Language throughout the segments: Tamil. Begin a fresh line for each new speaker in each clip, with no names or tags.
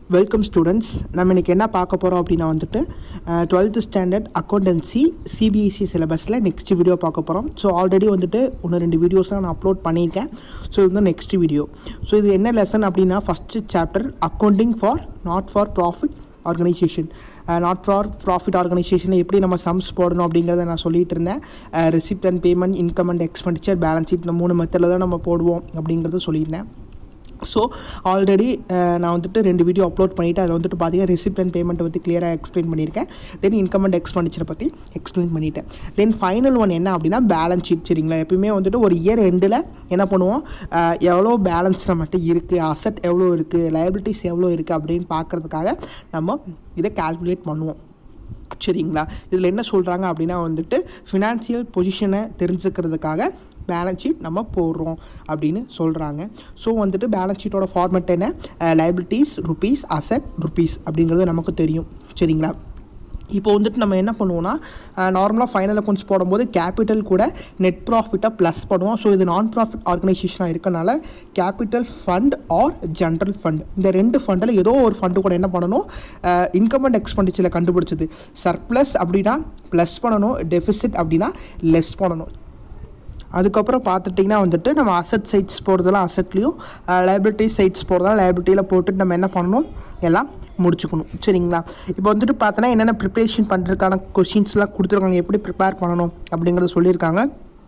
வெல்கம் ஸ்டூடெண்ட்ஸ் நம்ம இன்றைக்கி என்ன பார்க்க போகிறோம் அப்படின்னா வந்துட்டு டுவெல்த்து ஸ்டாண்டர்ட் அக்கௌண்டன்சி சிபிஎஸ்சி சிலபஸில் நெக்ஸ்ட் வீடியோ பார்க்க போகிறோம் ஸோ ஆல்ரெடி வந்துட்டு ஒன்று ரெண்டு வீடியோஸ்லாம் நான் அப்லோட் பண்ணியிருக்கேன் ஸோ இது வந்து நெக்ஸ்ட் வீடியோ ஸோ இது என்ன லெசன் அப்படின்னா first chapter accounting for not for profit organisation not for profit ஆர்கனைசேஷனில் எப்படி நம்ம சம்ஸ் போடணும் அப்படிங்கிறத நான் சொல்லிட்டு இருந்தேன் receipt and payment income and expenditure balance sheet இந்த மூணு மெத்தடில் தான் நம்ம போடுவோம் அப்படிங்கிறத சொல்லியிருந்தேன் ஸோ ஆல்ரெடி நான் வந்துட்டு ரெண்டு வீடியோ அப்லோட் பண்ணிவிட்டு அதில் வந்துட்டு பார்த்தீங்கன்னா ரிசிப்ட் அண்ட் பேமெண்ட்டை பற்றி கிளியராக எக்ஸ்பிளைன் பண்ணியிருக்கேன் தென் இன்கம் அண்ட் எக்ஸ்பெண்டிச்சரை பற்றி எக்ஸ்பிளைன் பண்ணிட்டேன் தென் ஃபைனல் ஒன் என்ன அப்படின்னா பேலன்ஸ் ஷீட் சரிங்களா எப்பயுமே வந்துட்டு ஒரு இயர் எண்டில் என்ன பண்ணுவோம் அஹ், எவ்வளோ பேலன்ஸ் நம்மகிட்ட இருக்குது அசட் எவ்வளோ இருக்குது லயபிலிட்டிஸ் எவ்வளோ இருக்குது அப்படின்னு பார்க்குறதுக்காக நம்ம இதை கால்குலேட் பண்ணுவோம் சரிங்களா இதில் என்ன சொல்கிறாங்க அப்படின்னா வந்துட்டு ஃபினான்சியல் பொசிஷனை தெரிஞ்சுக்கிறதுக்காக பேலன்ஸ் ஷீட் நம்ம போடுறோம் அப்படின்னு சொல்கிறாங்க ஸோ வந்துட்டு பேலன்ஸ் ஷீட்டோட ஃபார்மேட் என்ன லைபிலிட்டிஸ் ருபீஸ் அசட் ருபீஸ் அப்படிங்கிறது நமக்கு தெரியும் சரிங்களா இப்போ வந்துட்டு நம்ம என்ன பண்ணுவோம்னா நார்மலாக ஃபைனல் அக்கௌண்ட்ஸ் போடும்போது கேபிட்டல் கூட நெட் ப்ராஃபிட்டை ப்ளஸ் பண்ணுவோம் ஸோ இது நான் ப்ராஃபிட் ஆர்கனைசேஷனாக இருக்கனால capital fund or general fund இந்த ரெண்டு ஃபண்டில் ஏதோ ஒரு ஃபண்டு கூட என்ன பண்ணணும் இன்கம் அண்ட் எக்ஸ்பெண்டிச்சரில் கண்டுபிடிச்சது சர்ப்ளஸ் அப்படின்னா ப்ளஸ் பண்ணணும் டெஃபிசிட் அப்படின்னா லெஸ் பண்ணணும் அதுக்கப்புறம் பார்த்துட்டிங்கன்னா வந்துட்டு நம்ம அசட் சைட்ஸ் போகிறதெல்லாம் அசட்லேயும் லைபிலிட்டி சைட்ஸ் போகிறதெல்லாம் லைபிலிட்டியில் போட்டுட்டு நம்ம என்ன பண்ணணும் எல்லாம் முடிச்சுக்கணும் சரிங்களா இப்போ வந்துட்டு பார்த்தோன்னா என்னென்ன ப்ரிப்ரேஷன் பண்ணுறதுக்கான கொஷின்ஸ்லாம் கொடுத்துருக்காங்க எப்படி ப்ரிப்பேர் பண்ணணும் அப்படிங்கிறத சொல்லியிருக்காங்க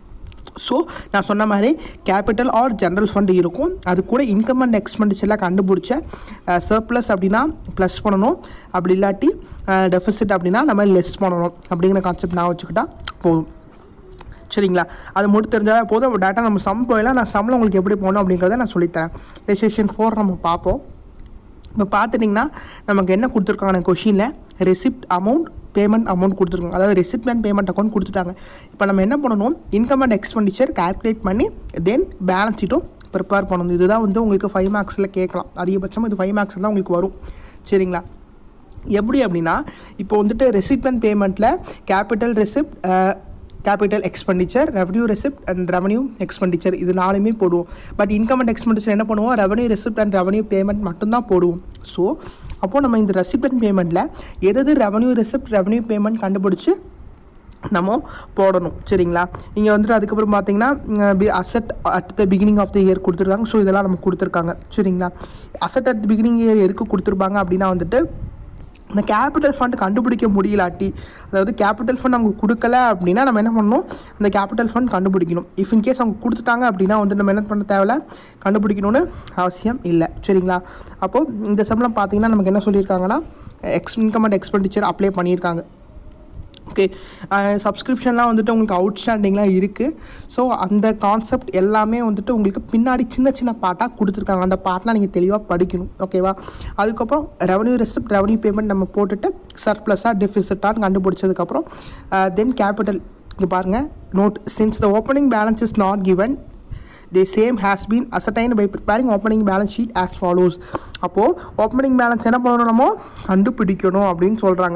ஸோ நான் சொன்ன மாதிரி கேபிட்டல் ஆர் ஜென்ரல் ஃபண்டு இருக்கும் அது கூட இன்கம் அண்ட் எக்ஸ்பெண்டிச்சர்லாம் கண்டுபிடிச்ச சர்ப்ளஸ் அப்படின்னா ப்ளஸ் பண்ணணும் அப்படி இல்லாட்டி டெஃபிசிட் அப்படின்னா நம்ம லெஸ் பண்ணணும் அப்படிங்கிற கான்செப்ட் நான் வச்சுக்கிட்டா போதும் சரிங்களா அது மட்டும் தெரிஞ்சாலே போதும் டேட்டா நம்ம சம் போயிடலாம் நான் சம்மில் உங்களுக்கு எப்படி போகணும் அப்படிங்கிறத நான் சொல்லித்தரேன் ரெசிஷன் ஃபோர் நம்ம பார்ப்போம் இப்போ பார்த்துட்டிங்கன்னா நமக்கு என்ன கொடுத்துருக்காங்க கொஷினில் ரெசிப்ட் அமௌண்ட் பேமெண்ட் அமௌண்ட் கொடுத்துருக்காங்க அதாவது ரெசிப்ட் அண்ட் பேமெண்ட் அக்கௌண்ட் கொடுத்துட்டாங்க இப்போ நம்ம என்ன பண்ணணும் இன்கம் அண்ட் எக்ஸ்பெண்டிச்சர் கால்குலேட் பண்ணி தென் பேலன்ஸ் ஷீட்டும் ப்ரிப்பேர் பண்ணணும் இதுதான் வந்து உங்களுக்கு ஃபைவ் மார்க்ஸில் கேட்கலாம் அதிகபட்சம் இது ஃபைவ் மார்க்ஸில் தான் உங்களுக்கு வரும் சரிங்களா எப்படி அப்படின்னா இப்போ வந்துட்டு ரெசிப்ட் அண்ட் பேமெண்ட்டில் capital receipt capital expenditure revenue receipt and revenue expenditure இது நாலுமே போடுவோம் பட் இன்கம் அண்ட் எக்ஸ்பெண்டிச்சர் என்ன பண்ணுவோம் revenue receipt and revenue payment மட்டும்தான் போடுவோம் ஸோ அப்போது நம்ம இந்த ரெசிப்ட் அண்ட் பேமெண்ட்டில் எது ரெவன்யூ ரெசிப்ட் ரெவன்யூ பேமெண்ட் கண்டுபிடிச்சி நம்ம போடணும் சரிங்களா இங்கே வந்துட்டு அதுக்கப்புறம் பார்த்தீங்கன்னா asset at the beginning of the year கொடுத்துருக்காங்க ஸோ இதெல்லாம் நம்ம கொடுத்துருக்காங்க சரிங்களா அசட் அட் பிகினிங் இயர் எதுக்கு கொடுத்துருப்பாங்க அப்படின்னா வந்துட்டு இந்த கேபிட்டல் ஃபண்ட் கண்டுபிடிக்க முடியலாட்டி அதாவது கேபிட்டல் ஃபண்ட் அவங்க கொடுக்கல அப்படின்னா நம்ம என்ன பண்ணணும் அந்த கேபிட்டல் ஃபண்ட் கண்டுபிடிக்கணும் இஃப் இன்கேஸ் அவங்க கொடுத்துட்டாங்க அப்படின்னா வந்து நம்ம என்ன பண்ண தேவையில்ல கண்டுபிடிக்கணும்னு அவசியம் இல்லை சரிங்களா அப்போது இந்த சம்பளம் பார்த்தீங்கன்னா நமக்கு என்ன சொல்லியிருக்காங்கன்னா x income and expenditure apply பண்ணியிருக்காங்க ஓகே சப்ஸ்கிரிப்ஷன்லாம் வந்துட்டு உங்களுக்கு அவுட்ஸ்டாண்டிங்லாம் இருக்குது ஸோ அந்த கான்செப்ட் எல்லாமே வந்துட்டு உங்களுக்கு பின்னாடி சின்ன சின்ன பாட்டாக கொடுத்துருக்காங்க அந்த பாட்டெலாம் நீங்கள் தெளிவாக படிக்கணும் ஓகேவா அதுக்கப்புறம் ரெவன்யூ ரெசிப்ட் ரெவன்யூ பேமெண்ட் நம்ம போட்டுட்டு சர்ப்ளஸாக டெஃபிசிட்டான்னு கண்டுபிடிச்சதுக்கப்புறம் தென் கேபிட்டல் இங்கே பாருங்கள் note since the opening balance is not given the same has been ascertained by preparing opening balance sheet as follows அப்போது ஓப்பனிங் பேலன்ஸ் என்ன பண்ணணும் நம்ம கண்டுபிடிக்கணும் அப்படின்னு சொல்கிறாங்க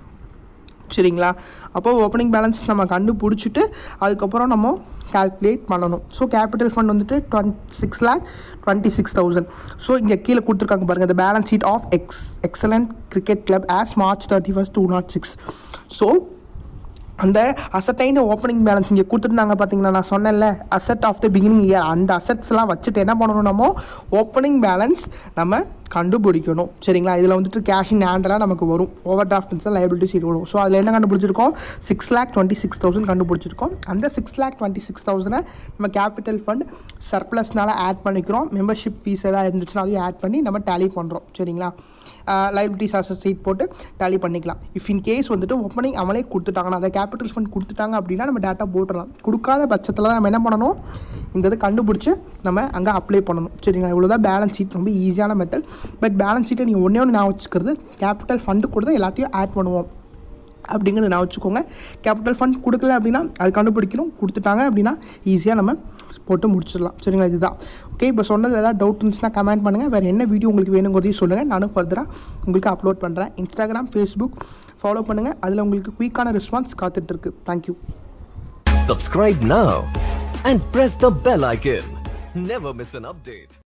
சரிங்களா அப்போ ஓப்பனிங் பேலன்ஸ் நம்ம கண்டுபிடிச்சிட்டு அதுக்கப்புறம் நம்ம கால்குலேட் பண்ணணும் ஸோ கேபிட்டல் ஃபண்ட் வந்துட்டு twenty six lakh twenty six thousand so இங்கே கீழே கொடுத்துருக்காங்க பாருங்கள் இந்த balance sheet of x excellent cricket club as March thirty first two nought six so அந்த அசட்டைன் ஓப்பனிங் பேலன்ஸ் இங்கே கொடுத்துருந்தாங்க பார்த்தீங்களா நான் சொன்னேன்ல asset of the beginning year அந்த அசட்ஸ்லாம் வச்சுட்டு என்ன பண்ணணும் நம்ம ஓப்பனிங் பேலன்ஸ் நம்ம கண்டுபிடிக்கணும் சரிங்களா இதில் வந்துட்டு கேஷ் இன் ஹேண்டெல்லாம் நமக்கு வரும் ஓவர் டிராஃப்ட்ஸ் லைபிலிட்டி சீட் வரும் ஸோ அதில் என்ன கண்டுபிடிச்சிருக்கோம் six lakh twenty six thousand கண்டுபிடிச்சிருக்கோம் அந்த சிக்ஸ் லேக் டுவெண்ட்டி சிக்ஸ் தௌசண்டை நம்ம கேபிட்டல் ஃபண்ட் சர்ப்ளஸ்னால ஆட் பண்ணிக்கிறோம் மெம்பர்ஷிப் ஃபீஸ் எதாவது இருந்துச்சுன்னா அதையும் ஆட் பண்ணி நம்ம டேலி பண்ணுறோம் சரிங்களா லைபிலிட்டிஸ் அசஸ் சீட் போட்டு டேலி பண்ணிக்கலாம் இஃப் இன் கேஸ் வந்துட்டு ஓப்பனிங் அவங்களே கொடுத்துட்டாங்கன்னா அதை கேபிட்டல் ஃபண்ட் கொடுத்துட்டாங்க அப்படின்னா நம்ம டேட்டா போட்டுடலாம் கொடுக்காத பட்சத்தில் தான் நம்ம என்ன பண்ணணும் இந்த இது கண்டுபிடிச்சி நம்ம அங்கே அப்ளை பண்ணணும் சரிங்களா இவ்வளோ தான் பேலன்ஸ் ஷீட் ரொம்ப ஈஸியான மெத்தட் பட் பேலன்ஸ் ஷீட்டை நீங்கள் ஒன்றே ஒன்று நான் வச்சுக்கிறது கேபிட்டல் ஃபண்டு கூட தான் எல்லாத்தையும் ஆட் பண்ணுவோம் அப்படிங்கிறத நான் வச்சுக்கோங்க கேபிட்டல் ஃபண்ட் கொடுக்கல அப்படின்னா அது கண்டுபிடிக்கணும் கொடுத்துட்டாங்க அப்படின்னா ஈஸியாக நம்ம போட்டு முடிச்சிடலாம் சரிங்களா இதுதான் ஓகே இப்போ சொன்னது ஏதாவது டவுட் இருந்துச்சுன்னா கமெண்ட் பண்ணுங்கள் வேறு என்ன வீடியோ உங்களுக்கு வேணுங்கிறதையும் சொல்லுங்கள் நானும் ஃபர்தராக உங்களுக்கு அப்லோட் பண்ணுறேன் இன்ஸ்டாகிராம் ஃபேஸ்புக் ஃபாலோ பண்ணுங்கள் அதில் உங்களுக்கு குயிக்கான ரெஸ்பான்ஸ் காத்துட்ருக்கு thank you
Subscribe now and press the bell icon. Never miss an update.